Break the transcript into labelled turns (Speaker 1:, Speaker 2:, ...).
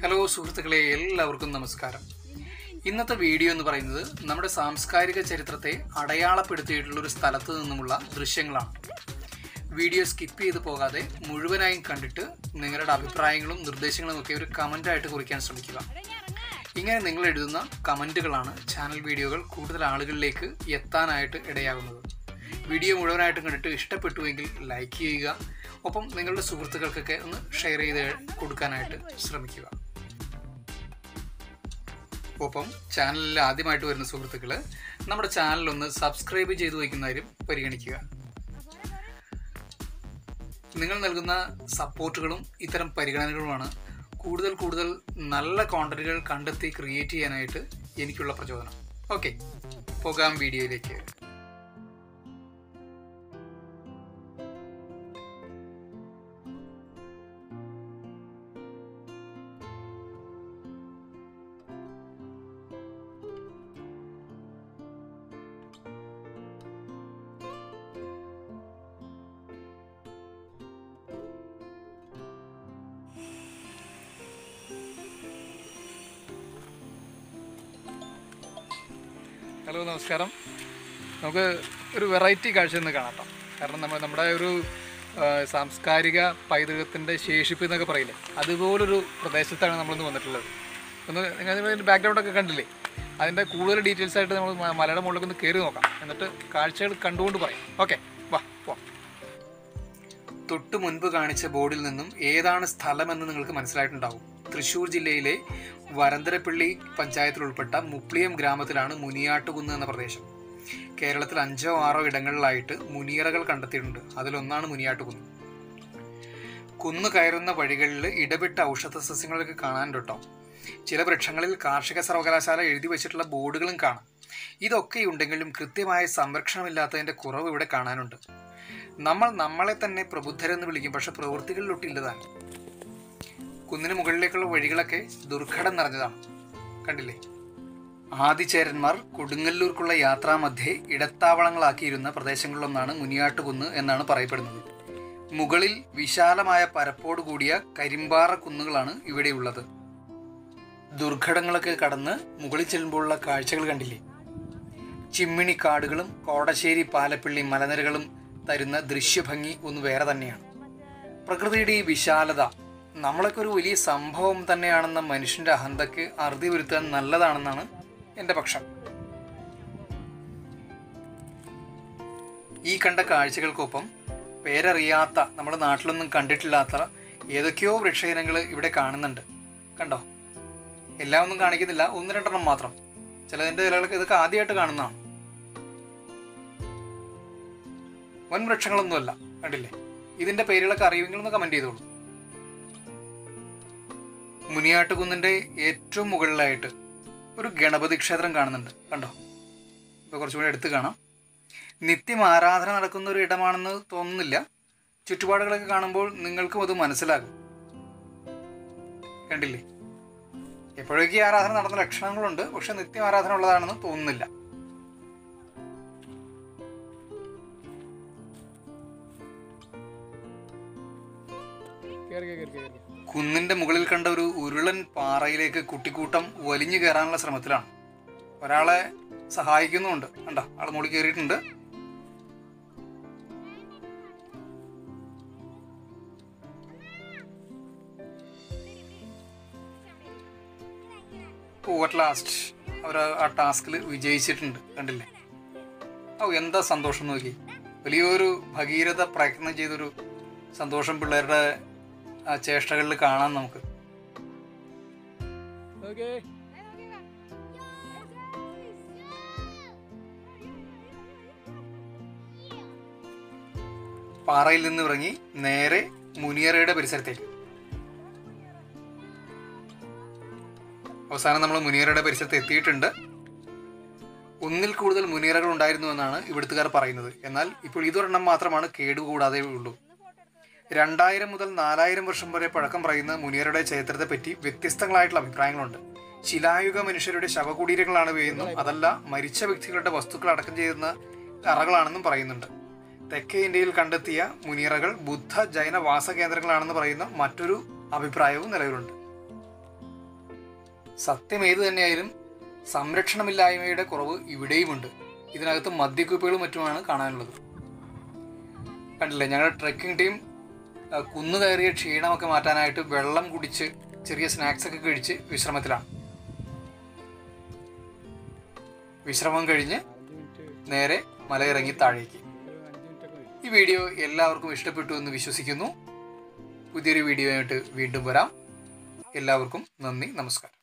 Speaker 1: Hello സുഹൃത്തുക്കളെ എല്ലാവർക്കും നമസ്കാരം ഇന്നത്തെ വീഡിയോ എന്ന് പറയുന്നത് നമ്മുടെ സാംസ്കാരിക ചരിത്രത്തെ അടയാളപ്പെടുത്തിയിട്ടുള്ള ഒരു സ്ഥലത്ത് നിന്നുമുള്ള ദൃശ്യങ്ങളാണ് വീഡിയോ സ്കിപ്പ് ചെയ്ത് പോകാതെ മുഴുവനായും കണ്ടിട്ട് നിങ്ങളുടെ അഭിപ്രായങ്ങളും നിർദ്ദേശങ്ങളും ഒക്കെ ഒരു കമൻ്റായിട്ട് കുറിക്കാൻ ശ്രമിക്കുക ഇങ്ങനെ നിങ്ങൾ എഴുതുന്ന കമൻറ്റുകളാണ് ചാനൽ വീഡിയോകൾ കൂടുതൽ ആളുകളിലേക്ക് എത്താനായിട്ട് ഇടയാകുന്നത് വീഡിയോ മുഴുവനായിട്ടും കണ്ടിട്ട് ഇഷ്ടപ്പെട്ടുവെങ്കിൽ ലൈക്ക് ചെയ്യുക ഒപ്പം നിങ്ങളുടെ സുഹൃത്തുക്കൾക്കൊക്കെ ഒന്ന് ഷെയർ ചെയ്ത് കൊടുക്കാനായിട്ട് ശ്രമിക്കുക ഒപ്പം ചാനലിൽ ആദ്യമായിട്ട് വരുന്ന സുഹൃത്തുക്കൾ നമ്മുടെ ചാനൽ ഒന്ന് സബ്സ്ക്രൈബ് ചെയ്തു വയ്ക്കുന്നവരും പരിഗണിക്കുക നിങ്ങൾ നൽകുന്ന സപ്പോർട്ടുകളും ഇത്തരം പരിഗണനകളുമാണ് കൂടുതൽ കൂടുതൽ നല്ല കോണ്ടന്റുകൾ കണ്ടെത്തി ക്രിയേറ്റ് ചെയ്യാനായിട്ട് എനിക്കുള്ള പ്രചോദനം ഓക്കെ പോകാം വീഡിയോയിലേക്ക് ഹലോ നമസ്കാരം നമുക്ക് ഒരു വെറൈറ്റി കാഴ്ച ഒന്ന് കാണാം ട്ടോ. കാരണം നമ്മൾ നമ്മുടെ ഒരു ആ, സാംസ്കാരിക പൈതൃകത്തിൻ്റെ ശേഷിപ്പ് എന്നൊക്കെ പറയില്ലേ അതുപോലൊരു പ്രദേശത്താണ് നമ്മളിന്ന് വന്നിട്ടുള്ളത് ഒന്ന് നിങ്ങൾ ബാക്ക്ഗ്രൗണ്ടൊക്കെ കണ്ടില്ലേ അതിൻ്റെ കൂടുതൽ ഡീറ്റെയിൽസ് ആയിട്ട് നമ്മൾ മ- മലയുടെ മുകളിലേക്ക് ഒന്ന് കയറി നോക്കാം എന്നിട്ട് കാഴ്ചകൾ കണ്ടുകൊണ്ട് പറയാം ഓക്കെ വാ പോവാം തൊട്ട് മുൻപ് കാണിച്ച ബോർഡിൽ നിന്നും ഏതാണ് സ്ഥലമെന്ന് നിങ്ങൾക്ക് മനസ്സിലായിട്ടുണ്ടാവും തൃശ്ശൂർ ജില്ലയിലെ വരന്തരപ്പള്ളി പഞ്ചായത്തിൽ ഉൾപ്പെട്ട മുപ്ലിയം ഗ്രാമത്തിലാണ് മുനിയാട്ടുകുന്ന് എന്ന പ്രദേശം കേരളത്തിൽ അഞ്ചോ ആറോ ഇടങ്ങളിലായിട്ട് മുനിയറകൾ കണ്ടെത്തിയിട്ടുണ്ട് അതിലൊന്നാണ് മുനിയാട്ടുകുന്ന് കുന്ന് കയറുന്ന വഴികളിൽ ഇടവിട്ട ഔഷധ സസ്യങ്ങളൊക്കെ കാണാനുണ്ട് കേട്ടോ ചില വൃക്ഷങ്ങളിൽ കാർഷിക സർവകലാശാല എഴുതി വെച്ചിട്ടുള്ള ബോർഡുകളും കാണാം ഇതൊക്കെ ഉണ്ടെങ്കിലും കൃത്യമായ സംരക്ഷണമില്ലാത്തതിൻ്റെ കുറവ് ഇവിടെ കാണാനുണ്ട് നമ്മൾ നമ്മളെ തന്നെ പ്രബുദ്ധരെന്ന് വിളിക്കും പക്ഷെ പ്രവൃത്തികളിലൊട്ടില്ലതാണ് കുന്നിന് മുകളിലേക്കുള്ള വഴികളൊക്കെ ദുർഘടം നിറഞ്ഞതാണ് കണ്ടില്ലേ ആദിചേരന്മാർ കൊടുങ്ങല്ലൂർക്കുള്ള യാത്രാമധ്യേ ഇടത്താവളങ്ങളാക്കിയിരുന്ന പ്രദേശങ്ങളിലൊന്നാണ് മുനിയാട്ടുകുന്ന് എന്നാണ് പറയപ്പെടുന്നത് മുകളിൽ വിശാലമായ പരപ്പോട് കൂടിയ കരിമ്പാറ കുന്നുകളാണ് ഇവിടെയുള്ളത് ദുർഘടങ്ങളൊക്കെ കടന്ന് മുകളിൽ ചെല്ലുമ്പോഴുള്ള കാഴ്ചകൾ കണ്ടില്ലേ ചിമ്മിണി കാടുകളും കോടശ്ശേരി പാലപ്പിള്ളി മലനിരകളും തരുന്ന ദൃശ്യഭംഗി ഒന്ന് വേറെ തന്നെയാണ് പ്രകൃതിയുടെ ഈ വിശാലത നമ്മളൊക്കെ ഒരു വലിയ സംഭവം തന്നെയാണെന്ന മനുഷ്യന്റെ അഹന്തയ്ക്ക് അറുതി വരുത്താൻ നല്ലതാണെന്നാണ് എൻ്റെ പക്ഷം ഈ കണ്ട കാഴ്ചകൾക്കൊപ്പം പേരറിയാത്ത നമ്മുടെ നാട്ടിലൊന്നും കണ്ടിട്ടില്ലാത്ത ഏതൊക്കെയോ വൃക്ഷയിനങ്ങൾ ഇവിടെ കാണുന്നുണ്ട് കണ്ടോ എല്ലാം ഒന്നും കാണിക്കുന്നില്ല ഒന്ന് രണ്ടെണ്ണം മാത്രം ചിലതിൻ്റെ ഇലകളൊക്കെ ഇതൊക്കെ ആദ്യമായിട്ട് കാണുന്നതാണ് വൻ വൃക്ഷങ്ങളൊന്നുമല്ല കണ്ടില്ലേ ഇതിന്റെ പേരുകളൊക്കെ അറിയുമെങ്കിൽ ഒന്ന് കമന്റ് ചെയ്തോളൂ മുനിയാട്ടുകുന്നിന്റെ ഏറ്റവും മുകളിലായിട്ട് ഒരു ഗണപതി ക്ഷേത്രം കാണുന്നുണ്ട് കണ്ടോ ഇപ്പോൾ കുറച്ചുകൂടി അടുത്ത് കാണാം നിത്യം ആരാധന നടക്കുന്ന ഒരു ഇടമാണെന്ന് തോന്നുന്നില്ല ചുറ്റുപാടുകളൊക്കെ കാണുമ്പോൾ നിങ്ങൾക്കും അത് മനസ്സിലാകും കണ്ടില്ലേ എപ്പോഴൊക്കെ ഈ ആരാധന നടന്ന ലക്ഷണങ്ങളുണ്ട് പക്ഷെ നിത്യം ആരാധന ഉള്ളതാണെന്ന് തോന്നുന്നില്ല കുന്നിന്റെ മുകളിൽ കണ്ട ഒരു ഉരുളൻ പാറയിലേക്ക് കുട്ടിക്കൂട്ടം വലിഞ്ഞു കയറാനുള്ള ശ്രമത്തിലാണ് ഒരാളെ സഹായിക്കുന്നുമുണ്ട് കണ്ടോ ആൾ മുകളിൽ കയറിയിട്ടുണ്ട് അറ്റ് ലാസ്റ്റ് അവർ ആ ടാസ്കിൽ വിജയിച്ചിട്ടുണ്ട് കണ്ടില്ലേ ഓ എന്താ സന്തോഷം നോക്കി വലിയൊരു ഭഗീരഥ പ്രയത്നം ചെയ്തൊരു സന്തോഷം പിള്ളേരുടെ ആ ചേഷ്ടകളിൽ കാണാം നമുക്ക് പാറയിൽ നിന്ന് ഇറങ്ങി നേരെ മുനിയറയുടെ പരിസരത്തേക്ക് അവസാനം നമ്മൾ മുനിയറയുടെ പരിസരത്ത് എത്തിയിട്ടുണ്ട് ഒന്നിൽ കൂടുതൽ മുനിയറകൾ ഉണ്ടായിരുന്നു എന്നാണ് ഇവിടുത്തുകാർ പറയുന്നത് എന്നാൽ ഇപ്പോൾ ഇതൊരെണ്ണം മാത്രമാണ് കേടുകൂടാതെ ഉള്ളൂ രണ്ടായിരം മുതൽ നാലായിരം വർഷം വരെ പഴക്കം പറയുന്ന മുനിയറുടെ ചരിത്രത്തെ പറ്റി വ്യത്യസ്തങ്ങളായിട്ടുള്ള അഭിപ്രായങ്ങളുണ്ട് ശിലായുഗ മനുഷ്യരുടെ ശവകുടീരങ്ങളാണ് ഇവയെന്നും അതല്ല മരിച്ച വ്യക്തികളുടെ വസ്തുക്കൾ അടക്കം ചെയ്യുന്ന അറകളാണെന്നും പറയുന്നുണ്ട് തെക്കേ ഇന്ത്യയിൽ കണ്ടെത്തിയ മുനിയറകൾ ബുദ്ധ ജൈന വാസ കേന്ദ്രങ്ങളാണെന്ന് പറയുന്ന മറ്റൊരു അഭിപ്രായവും നിലവിലുണ്ട് സത്യം ഏത് തന്നെയായാലും സംരക്ഷണമില്ലായ്മയുടെ കുറവ് ഇവിടെയുമുണ്ട് ഇതിനകത്ത് മദ്യക്കുപ്പികളും മറ്റുമാണ് കാണാനുള്ളത് കണ്ടില്ലേ ഞങ്ങളുടെ ട്രെക്കിംഗ് ടീം ആ, കുന്നു കയറിയ ക്ഷീണമൊക്കെ മാറ്റാനായിട്ട് വെള്ളം കുടിച്ച് ചെറിയ സ്നാക്സ് ഒക്കെ കഴിച്ച് വിശ്രമത്തിലാണ് വിശ്രമം കഴിഞ്ഞ് നേരെ മലയിറങ്ങി താഴേക്ക് ഈ വീഡിയോ എല്ലാവർക്കും ഇഷ്ടപ്പെട്ടു എന്ന് വിശ്വസിക്കുന്നു പുതിയൊരു വീഡിയോ ആയിട്ട് വീണ്ടും വരാം എല്ലാവർക്കും നന്ദി നമസ്കാരം